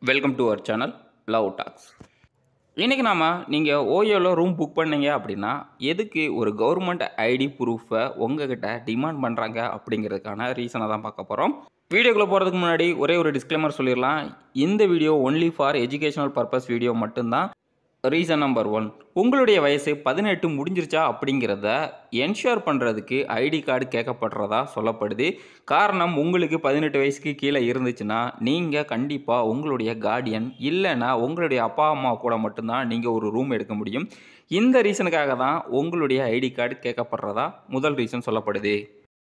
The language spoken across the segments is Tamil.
welcome to our channel love talks இன்றைக்கி நாம நீங்கள் ஓயோவில் ரூம் புக் பண்ணீங்க அப்படின்னா எதுக்கு ஒரு கவர்மெண்ட் ஐடி ப்ரூஃபை உங்ககிட்ட டிமாண்ட் பண்ணுறாங்க அப்படிங்கிறதுக்கான ரீசனை தான் பார்க்க போகிறோம் வீடியோக்குள்ளே போகிறதுக்கு முன்னாடி ஒரே ஒரு டிஸ்க்ளைமர் சொல்லிடலாம் இந்த video only for educational purpose video மட்டும்தான் ரீசன் நம்பர் ஒன் உங்களுடைய வயசு பதினெட்டு முடிஞ்சிருச்சா அப்படிங்கிறத என்ஷூர் பண்ணுறதுக்கு ஐடி கார்டு கேட்கப்படுறதா சொல்லப்படுது காரணம் உங்களுக்கு பதினெட்டு வயசுக்கு கீழே இருந்துச்சுன்னா நீங்கள் கண்டிப்பாக உங்களுடைய கார்டியன் இல்லைன்னா உங்களுடைய அப்பா அம்மா கூட மட்டும்தான் நீங்கள் ஒரு ரூம் எடுக்க முடியும் இந்த ரீசனுக்காக தான் உங்களுடைய ஐடி கார்டு கேட்கப்படுறதா முதல் ரீசன் சொல்லப்படுது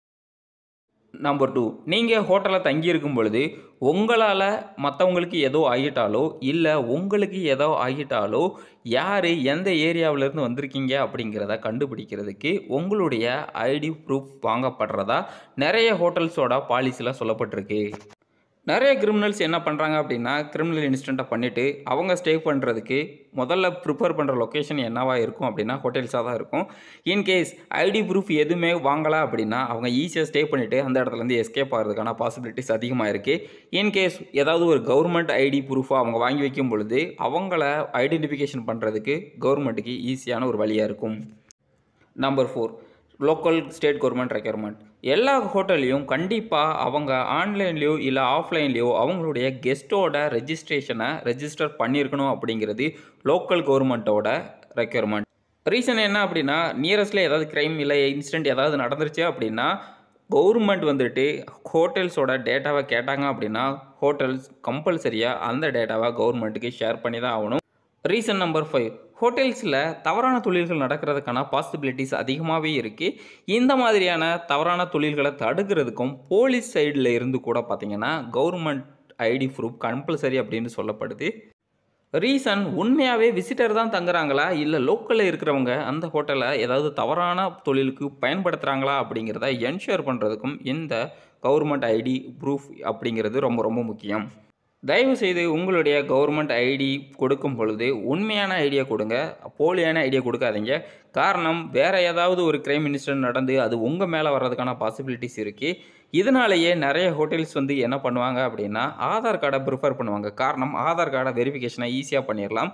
நம்பர் டூ நீங்கள் ஹோட்டலில் தங்கியிருக்கும் பொழுது உங்களால் மற்றவங்களுக்கு ஏதோ ஆகிட்டாலோ இல்லை உங்களுக்கு ஏதோ ஆகிட்டாலோ யார் எந்த ஏரியாவிலேருந்து வந்திருக்கீங்க அப்படிங்கிறத கண்டுபிடிக்கிறதுக்கு உங்களுடைய ஐடி ப்ரூஃப் வாங்கப்படுறதா நிறைய ஹோட்டல்ஸோட பாலிசியில் சொல்லப்பட்டிருக்கு நிறைய கிரிமினல்ஸ் என்ன பண்ணுறாங்க அப்படின்னா கிரிமினல் இன்சிடெண்ட்டை பண்ணிவிட்டு அவங்க ஸ்டே பண்ணுறதுக்கு முதல்ல ப்ரிப்பேர் பண்ணுற லொக்கேஷன் என்னவா இருக்கும் அப்படின்னா ஹோட்டல்ஸாக தான் இருக்கும் இன்கேஸ் ஐடி ப்ரூஃப் எதுவுமே வாங்கலை அப்படின்னா அவங்க ஈஸியாக ஸ்டே பண்ணிவிட்டு அந்த இடத்துலேருந்து எஸ்கேப் ஆகிறதுக்கான பாசிபிலிட்டிஸ் அதிகமாக இருக்குது இன்கேஸ் ஏதாவது ஒரு கவர்மெண்ட் ஐடி ப்ரூஃபாக அவங்க வாங்கி வைக்கும் பொழுது அவங்கள ஐடென்டிஃபிகேஷன் பண்ணுறதுக்கு கவர்மெண்ட்டுக்கு ஈஸியான ஒரு வழியாக இருக்கும் number four local state government requirement எல்லா ஹோட்டல்லையும் கண்டிப்பாக அவங்க ஆன்லைன்லேயோ இல்லை ஆஃப்லைன்லேயோ அவங்களுடைய கெஸ்ட்டோட ரெஜிஸ்ட்ரேஷனை ரெஜிஸ்டர் பண்ணியிருக்கணும் அப்படிங்கிறது லோக்கல் கவர்மெண்ட்டோட ரெக்யர்மெண்ட் ரீசன் என்ன அப்படின்னா நியரஸ்ட்டில் ஏதாவது க்ரைம் இல்லை இன்சிடெண்ட் ஏதாவது நடந்துருச்சு அப்படின்னா கவர்மெண்ட் வந்துட்டு ஹோட்டல்ஸோட டேட்டாவை கேட்டாங்க அப்படின்னா ஹோட்டல்ஸ் கம்பல்சரியாக அந்த டேட்டாவை கவர்மெண்ட்டுக்கு ஷேர் பண்ணி தான் ஆகணும் ரீசன் நம்பர் ஃபைவ் ஹோட்டல்ஸில் தவறான தொழில்கள் நடக்கிறதுக்கான பாசிபிலிட்டிஸ் அதிகமாகவே இருக்குது இந்த மாதிரியான தவறான தொழில்களை தடுக்கிறதுக்கும் போலீஸ் சைடில் இருந்து கூட பார்த்திங்கன்னா கவர்மெண்ட் ஐடி ப்ரூஃப் கம்பல்சரி அப்படின்னு சொல்லப்படுது ரீசன் உண்மையாகவே விசிட்டர் தான் தங்குறாங்களா இல்லை லோக்கலில் இருக்கிறவங்க அந்த ஹோட்டலை ஏதாவது தவறான தொழிலுக்கு பயன்படுத்துகிறாங்களா அப்படிங்கிறத என்ஷூர் பண்ணுறதுக்கும் இந்த கவர்மெண்ட் ஐடி ப்ரூஃப் அப்படிங்கிறது ரொம்ப ரொம்ப முக்கியம் தயவு செய்து உங்களுடைய கவர்மெண்ட் ஐடி கொடுக்கும் பொழுது உண்மையான ஐடியா கொடுங்க போலியான ஐடியா கொடுக்காதீங்க காரணம் வேறு ஏதாவது ஒரு கிரைம் இன்சிடென்ட் நடந்து அது உங்கள் மேலே வர்றதுக்கான பாசிபிலிட்டிஸ் இருக்குது இதனாலேயே நிறைய ஹோட்டல்ஸ் வந்து என்ன பண்ணுவாங்க அப்படின்னா ஆதார் கார்டை ப்ரிஃபர் பண்ணுவாங்க காரணம் ஆதார் கார்டை வெரிஃபிகேஷனை ஈஸியாக பண்ணிடலாம்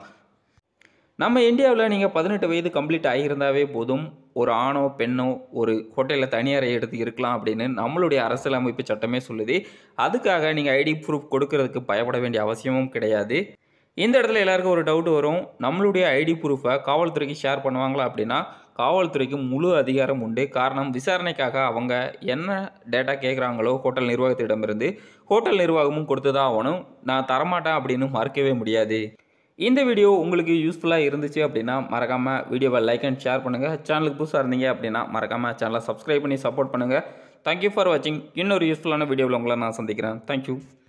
நம்ம இந்தியாவில் நீங்கள் பதினெட்டு வயது கம்ப்ளீட் ஆகியிருந்தாவே போதும் ஒரு ஆணோ பெண்ணோ ஒரு ஹோட்டலில் தனியாரை எடுத்து இருக்கலாம் அப்படின்னு நம்மளுடைய அரசியலமைப்பு சட்டமே சொல்லுது அதுக்காக நீங்கள் ஐடி ப்ரூஃப் கொடுக்கறதுக்கு பயப்பட வேண்டிய அவசியமும் கிடையாது இந்த இடத்துல எல்லாருக்கும் ஒரு டவுட் வரும் நம்மளுடைய ஐடி ப்ரூஃபை காவல்துறைக்கு ஷேர் பண்ணுவாங்களா அப்படின்னா காவல்துறைக்கு முழு அதிகாரம் உண்டு காரணம் விசாரணைக்காக அவங்க என்ன டேட்டா கேட்குறாங்களோ ஹோட்டல் நிர்வாகத்திடமிருந்து ஹோட்டல் நிர்வாகமும் கொடுத்து தான் ஆகணும் நான் தரமாட்டேன் அப்படின்னு மறுக்கவே முடியாது இந்த வீடியோ உங்களுக்கு யூஸ்ஃபுல்லாக இருந்துச்சு அப்படின்னா மறக்காமல் வீடியோவை லைக் அண்ட் ஷேர் பண்ணுங்கள் சேனலுக்கு புதுசாக இருந்தீங்க அப்படின்னா மறக்காமல் சேனலை சப்ஸ்கிரைப் பண்ணி சப்போர்ட் பண்ணுங்கள் தேங்க்யூ ஃபார் வாட்சிங் இன்னொரு யூஸ்ஃபுல்லான வீடியோவில் உங்களை நான் சந்திக்கிறேன் தேங்க்யூ